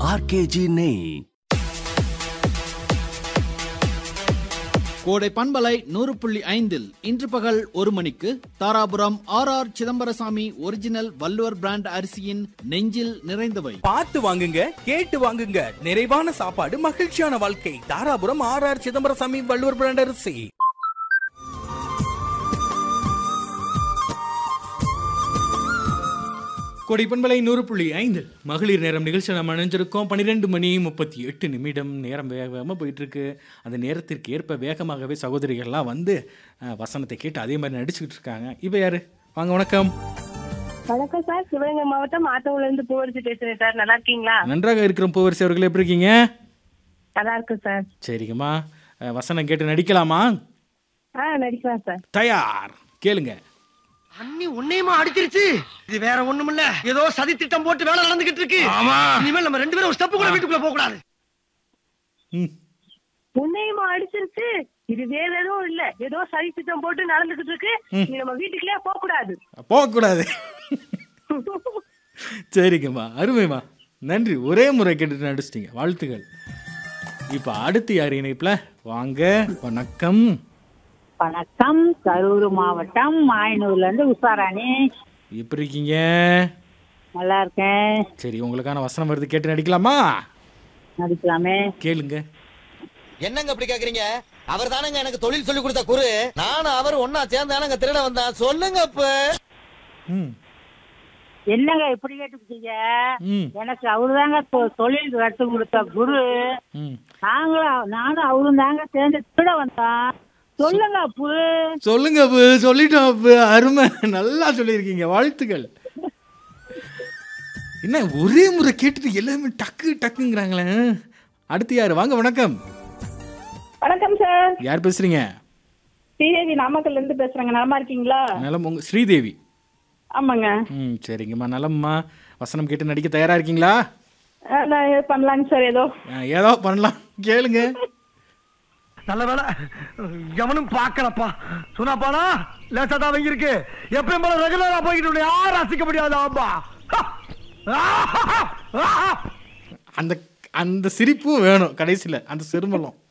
RKG நெய் கோடை பண்பலை நூறு புள்ளி ஐந்தில் இன்று பகல் ஒரு மணிக்கு Dharapuram R R Chidambarasamy original Valluvar brand அரிசியின் நெஞ்சில் நிறைந்தவை பார்த்து வாங்குங்க கேட்டு வாங்குங்க நிறைவான சாப்பாடு மகிழ்ச்சியான வாழ்க்கை Dharapuram R R Chidambarasamy Valluvar brand அரிசி கொடை பண்பலை நூறு புள்ளி ஐந்து மகளிர் நேரம் நிகழ்ச்சி நம்ம அணிஞ்சிருக்கோம் பன்னிரெண்டு மணி முப்பத்தி எட்டு நிமிடம் நேரம் வேக வேகமாக போயிட்டு இருக்கு அந்த நேரத்திற்கு ஏற்ப வேகமாகவே சகோதரிகள்லாம் வந்து அஹ், வசனத்தை கேட்டு அதே மாதிரி நடிச்சுக்கிட்டு இருக்காங்க இப்போ யாரு வாங்க வணக்கம் வணக்கம் சார் சிவகங்கை மாவட்டம் ஆத்தூர்ல இருந்து பூவரிசி பேசுறேன் சார் நல்லா இருக்கீங்களா நன்றாக இருக்கிற பூவரசி அவர்கள் எப்படி இருக்கீங்க நல்லா இருக்கு சார் சரிங்கம்மா அஹ், வசனம் கேட்டு நடிக்கலாமா ஆ நடிக்கலாம் சார் தயார் கேளுங்க அண்ணி உன்னையுமா அடிச்சிருச்சு இது வேற ஒண்ணுமில்ல ஏதோ சதி திட்டம் போட்டு வேலை நடந்துகிட்டு இருக்கு ஆமா இனிமேல் நம்ம ரெண்டு பேரும் ஒரு ஸ்டெப் கூட வீட்டுக்குள்ள போக கூடாது ம் உன்னையுமா அடிச்சிருச்சு இது வேற எதுவும் இல்ல ஏதோ சரி திட்டம் போட்டு நடந்துகிட்டு இருக்கு நீ நம்ம வீட்டுக்குள்ளே போக கூடாது போகக்கூடாது சரிங்கம்மா அருமைம்மா நன்றி ஒரே முறை கேட்டுட்டு நடிச்சிட்டீங்க வாழ்த்துக்கள் இப்போ அடுத்து யார் இணைப்பில் வாங்க வணக்கம் வணக்கம் கரூர் மாவட்டம் மாயனூர்ல இருந்து உஷாராணி எப்படி இருக்கீங்க நல்லா இருக்கேன் சரி உங்களுக்கான வசனம் வருது கேட்டு நடிக்கலாமா நடிக்கலாமே கேளுங்க என்னங்க அப்படி கேக்குறீங்க அவர் தானங்க எனக்கு தொழில் சொல்லி கொடுத்த குரு நானும் அவர் ஒன்னா சேர்ந்தானங்க திருட வந்தா சொல்லுங்க அப்ப ம் என்னங்க இப்படி கேட்டுக்கிட்டீங்க ம் எனக்கு அவருதாங்க தொ- தொழில் கத்து கொடுத்த குரு ம் நாங்களும் நானும் அவரும் தாங்க சேர்ந்து திருட வந்தோம் சொல்லுங்க அப்பு சொல்லுங்க அப்பு சொல்லிட்டோம் அப்பு அருமை நல்லா சொல்லியிருக்கீங்க வாழ்த்துக்கள் என்ன ஒரே முறை கேட்டுட்டு எல்லாமே டக்கு டக்குங்கிறாங்களே அடுத்து யார் வாங்க வணக்கம் வணக்கம் சார் யார் பேசுறீங்க ஸ்ரீதேவி நாமக்கல்ல இருந்து பேசுறேங்க நலமா இருக்கீங்களா நலம் உங்க ஸ்ரீதேவி ஆமாங்க ம் சரிங்கம்மா நலம்மா வசனம் கேட்டு நடிக்க தயாரா இருக்கீங்களா நான் பண்ணலாங்க சார் ஏதோ ஆ, ஏதோ பண்ணலாம் கேளுங்க நல்ல வேலை எவனும் பாக்கலப்பா சொன்னாப்பானா லேசா தான் வாங்கி இருக்கு எப்பயும் போல ரெகுலரா போய்கிட்டு யாரும் ரசிக்க முடியாது ஆமா அந்த அந்த சிரிப்பும் வேணும் கடைசியில் அந்த சிறுமலம்